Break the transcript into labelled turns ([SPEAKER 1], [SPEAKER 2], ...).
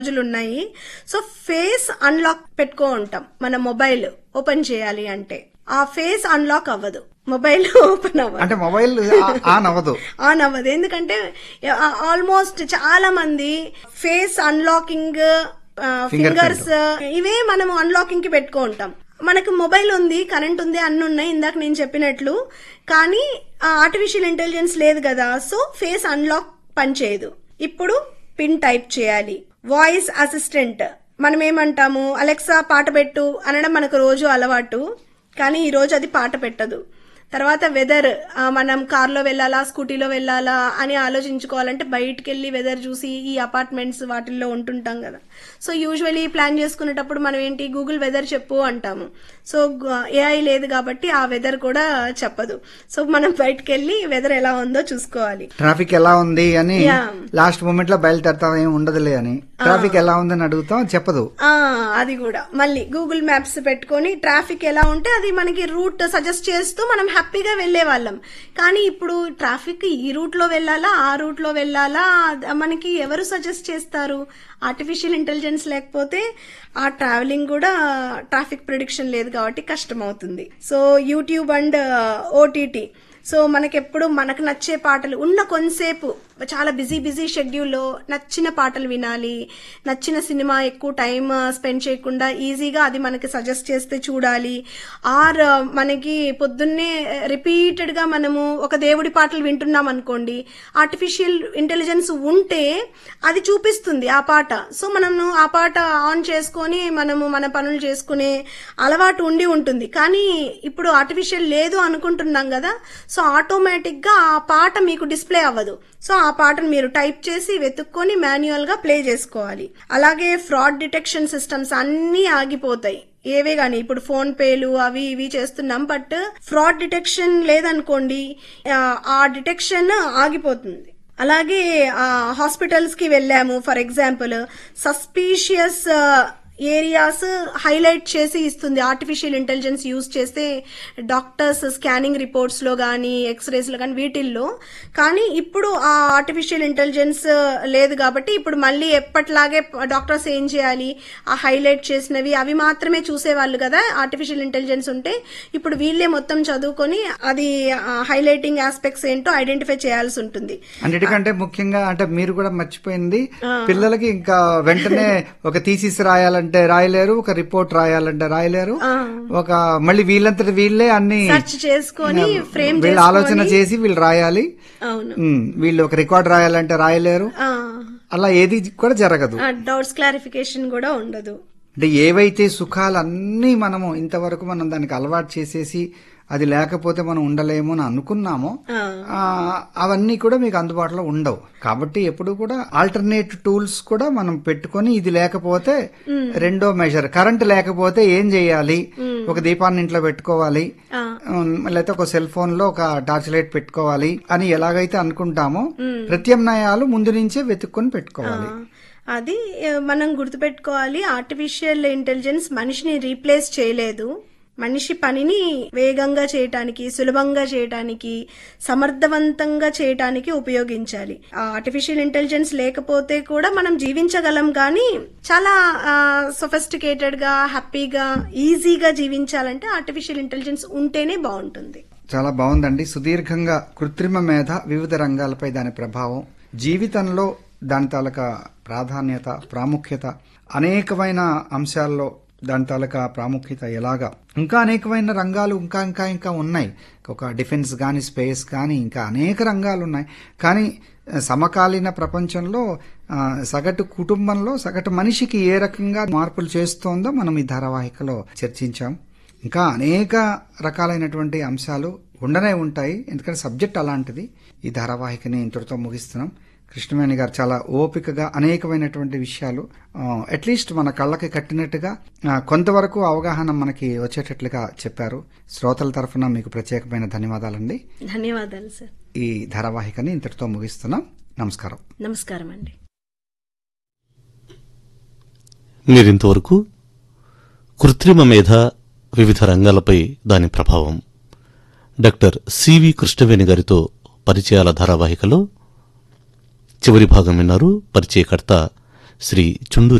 [SPEAKER 1] రోజులు ఉన్నాయి so face unlock పెట్టుకో ఉంటాం మన మొబైల్ ఓపెన్ చేయాలి అంటే ఆ ఫేస్ అన్లాక్ అవ్వదు మొబైల్ ఓపెన్ అవ్వదు
[SPEAKER 2] అంటే మొబైల్ ఆ- ఆన్ అవ్వదు
[SPEAKER 1] ఆన్ అవ్వదు ఎందుకంటే ఆల్మోస్ట్ చాలా మంది ఫేస్ అన్లాకింగ్ ఫింగర్స్ ఇవే మనం అన్లాకింగ్ కి పెట్టుకో ఉంటాం మనకు మొబైల్ ఉంది కరెంట్ ఉంది అన్ని ఉన్నాయి ఇందాక నేను చెప్పినట్లు కానీ ఆర్టిఫిషియల్ ఇంటెలిజెన్స్ లేదు కదా సో ఫేస్ అన్లాక్ పనిచేయదు ఇప్పుడు పిన్ టైప్ చేయాలి వాయిస్ అసిస్టెంట్ మనం ఏమంటాము అలెక్సా పాట పెట్టు అనడం మనకు రోజు అలవాటు కానీ ఈ రోజు అది పాట పెట్టదు తర్వాత వెదర్ మనం కార్లో వెళ్ళాలా స్కూటీలో వెళ్ళాలా అని ఆలోచించుకోవాలంటే బయటికి వెళ్ళి వెదర్ చూసి ఈ అపార్ట్మెంట్స్ వాటిల్లో ఉంటుంటాం కదా సో యూజువలీ ప్లాన్ చేసుకునేటప్పుడు మనం ఏంటి గూగుల్ వెదర్ చెప్పు అంటాము సో ఏఐ లేదు కాబట్టి ఆ వెదర్ కూడా చెప్పదు సో మనం బయటికి వెళ్ళి వెదర్ ఎలా ఉందో చూసుకోవాలి
[SPEAKER 2] ట్రాఫిక్ ఎలా ఉంది అని
[SPEAKER 1] Yeah.
[SPEAKER 2] లాస్ట్ మూమెంట్ లో బయలుదేరతాం ఏం ఉండదులే అని ట్రాఫిక్ ఎలా ఉందని అడుగుతాం చెప్పదు
[SPEAKER 1] ఆ అది కూడా మళ్ళీ గూగుల్ మ్యాప్స్ పెట్టుకొని ట్రాఫిక్ ఎలా ఉంటే అది మనకి రూట్ సజెస్ట్ చేస్తూ మనం హ్యాపీగా వెళ్లే వాళ్ళం కానీ ఇప్పుడు ట్రాఫిక్ ఈ రూట్ లో వెళ్ళాలా ఆ రూట్ లో వెళ్ళాలా అద- మనకి ఎవరు సజెస్ట్ చేస్తారు ఆర్టిఫిషియల్ ఇంటెలిజెన్స్ లేకపోతే ఆ ట్రావెలింగ్ కూడా ట్రాఫిక్ ప్రిడిక్షన్ లేదు కాబట్టి కష్టం అవుతుంది so YouTube and OTT so మనకెప్పుడు మనకు నచ్చే పాటలు ఉన్న కొంతసేపు చాలా బిజీ బిజీ షెడ్యూల్లో నచ్చిన పాటలు వినాలి నచ్చిన సినిమా ఎక్కువ టైం స్పెండ్ చేయకుండా ఈజీగా అది మనకి సజెస్ట్ చేస్తే చూడాలి ఆర్ మనకి పొద్దున్నే రిపీటెడ్ గా మనము ఒక దేవుడి పాటలు వింటున్నాం అనుకోండి ఆర్టిఫిషియల్ ఇంటెలిజెన్స్ ఉంటే అది చూపిస్తుంది ఆ పాట సో మనము ఆ పాట ఆన్ చేసుకొని మనము మన పనులు చేసుకునే అలవాటు ఉండి ఉంటుంది కానీ ఇప్పుడు ఆర్టిఫిషియల్ లేదు అనుకుంటున్నాం కదా సో ఆటోమేటిక్ గా ఆ పాట మీకు డిస్ప్లే అవ్వదు సో ఆ పాటను మీరు టైప్ చేసి వెతుక్కొని మాన్యువల్ గా ప్లే చేసుకోవాలి అలాగే ఫ్రాడ్ డిటెక్షన్ సిస్టమ్స్ అన్నీ ఆగిపోతాయి ఏవే గాని ఇప్పుడు ఫోన్ పేలు అవి ఇవి చేస్తున్నాం బట్ ఫ్రాడ్ డిటెక్షన్ లేదనుకోండి ఆ, ఆ డిటెక్షన్ ఆగిపోతుంది అలాగే హాస్పిటల్స్ కి వెళ్ళాము for example suspicious areas highlight చేసి ఇస్తుంది ఆర్టిఫిషియల్ ఇంటెలిజెన్స్ యూజ్ చేస్తే డాక్టర్స్ స్కానింగ్ రిపోర్ట్స్ లో కానీ ఎక్స్రేస్ లో కానీ వీటిల్లో కానీ ఇప్పుడు ఆ ఆర్టిఫిషియల్ ఇంటెలిజెన్స్ లేదు కాబట్టి ఇప్పుడు మళ్ళీ ఎప్పట్లాగే డాక్టర్స్ ఏం చేయాలి ఆ హైలైట్ చేసినవి అవి మాత్రమే చూసేవాళ్ళు కదా ఆర్టిఫిషియల్ ఇంటెలిజెన్స్ ఉంటే ఇప్పుడు వీళ్ళే మొత్తం చదువుకొని అది హైలైటింగ్ ఆస్పెక్ట్స్ ఏంటో ఐడెంటిఫై చేయాల్సి ఉంటుంది
[SPEAKER 2] అన్నిటికంటే ముఖ్యంగా అంటే మీరు కూడా మర్చిపోయింది పిల్లలకి ఇంకా వెంటనే ఒక థీసిస్ రాయాలంటే రాయలేరు ఒక రిపోర్ట్ రాయాలంటే రాయలేరు ఒక మళ్ళీ వీళ్ళంతటి వీళ్ళే అన్ని
[SPEAKER 1] సెర్చ్ చేసుకొని ఫ్రేమ్
[SPEAKER 2] వీళ్ళు ఆలోచన చేసి వీళ్ళు రాయాలి
[SPEAKER 1] అవును
[SPEAKER 2] ఉమ్, వీళ్ళు ఒక రికార్డ్ రాయాలంటే రాయలేరు అలా ఏది కూడా జరగదు
[SPEAKER 1] డౌట్స్ క్లారిఫికేషన్ కూడా ఉండదు
[SPEAKER 2] అంటే ఏవైతే సుఖాలన్నీ మనము ఇంతవరకు మనం దానికి అలవాటు చేసేసి అది లేకపోతే మనం ఉండలేము అని అనుకున్నామో
[SPEAKER 1] ఆ,
[SPEAKER 2] ఆ, అవన్నీ కూడా మీకు అందుబాటులో ఉండవు కాబట్టి ఎప్పుడు కూడా ఆల్టర్నేట్ టూల్స్ కూడా మనం పెట్టుకొని ఇది లేకపోతే రెండో మెజర్ కరెంట్ లేకపోతే ఏం చేయాలి ఒక దీపాన్ని ఇంట్లో పెట్టుకోవాలి
[SPEAKER 1] ఆ.
[SPEAKER 2] ఉమ్, లేకపోతే ఒక సెల్ ఫోన్ లో ఒక టార్చ్ లైట్ పెట్టుకోవాలి అని ఎలాగైతే అనుకుంటామో ప్రత్యామ్నాయాలు ముందు నుంచే వెతుక్కొని పెట్టుకోవాలి
[SPEAKER 1] అది ఆ, మనం గుర్తుపెట్టుకోవాలి ఆర్టిఫిషియల్ ఇంటెలిజెన్స్ మనిషిని రీప్లేస్ చేయలేదు మనిషి పనిని వేగంగా చేయటానికి సులభంగా చేయటానికి సమర్థవంతంగా చేయటానికి ఉపయోగించాలి ఆ ఆర్టిఫిషియల్ ఇంటెలిజెన్స్ లేకపోతే కూడా మనం జీవించగలం కానీ చాలా సొఫిస్టికేటెడ్ గా హ్యాపీగా ఈజీగా జీవించాలంటే ఆర్టిఫిషియల్ ఇంటెలిజెన్స్ ఉంటేనే బాగుంటుంది
[SPEAKER 2] చాలా బాగుందండి సుదీర్ఘంగా కృత్రిమ మేధ వివిధ రంగాలపై దాని ప్రభావం జీవితంలో దాని తాలూకా ప్రాధాన్యత ప్రాముఖ్యత అనేకమైన అంశాల్లో దాని తాలూకా ప్రాముఖ్యత ఎలాగా ఇంకా అనేకమైన రంగాలు ఇంకా ఇంకా ఇంకా ఉన్నాయి ఒక డిఫెన్స్ కానీ స్పేస్ కానీ ఇంకా అనేక రంగాలు ఉన్నాయి కానీ ఆ, సమకాలీన ప్రపంచంలో ఆ, సగటు కుటుంబంలో సగటు మనిషికి ఏ రకంగా మార్పులు చేస్తోందో మనం ఈ ధారావాహికలో చర్చించాం ఇంకా అనేక రకాలైనటువంటి అంశాలు ఉండనే ఉంటాయి ఎందుకంటే సబ్జెక్ట్ అలాంటిది ఈ ధారావాహికని ఇంతటితో ముగిస్తున్నాం కృష్ణవేణి గారు చాలా ఓపికగా అనేకమైనటువంటి విషయాలు అట్లీస్ట్ మన కళ్ళకి కట్టినట్టుగా ఆ, కొంతవరకు అవగాహన మనకి వచ్చేటట్లుగా చెప్పారు శ్రోతల తరఫున మీకు ప్రత్యేకమైన ధన్యవాదాలండి
[SPEAKER 1] ధన్యవాదాలు సార్
[SPEAKER 2] ఈ ధారావాహికని ఇంతటితో ముగిస్తున్నాం నమస్కారం
[SPEAKER 1] నమస్కారం అండి
[SPEAKER 3] మీరింతవరకు కృత్రిమ మేధ వివిధ రంగాలపై దాని ప్రభావం డాక్టర్ సివి కృష్ణవేణి గారితో పరిచయాల ధారావాహికలో చివరి భాగం విన్నారు పరిచయకర్త శ్రీ చుండూరి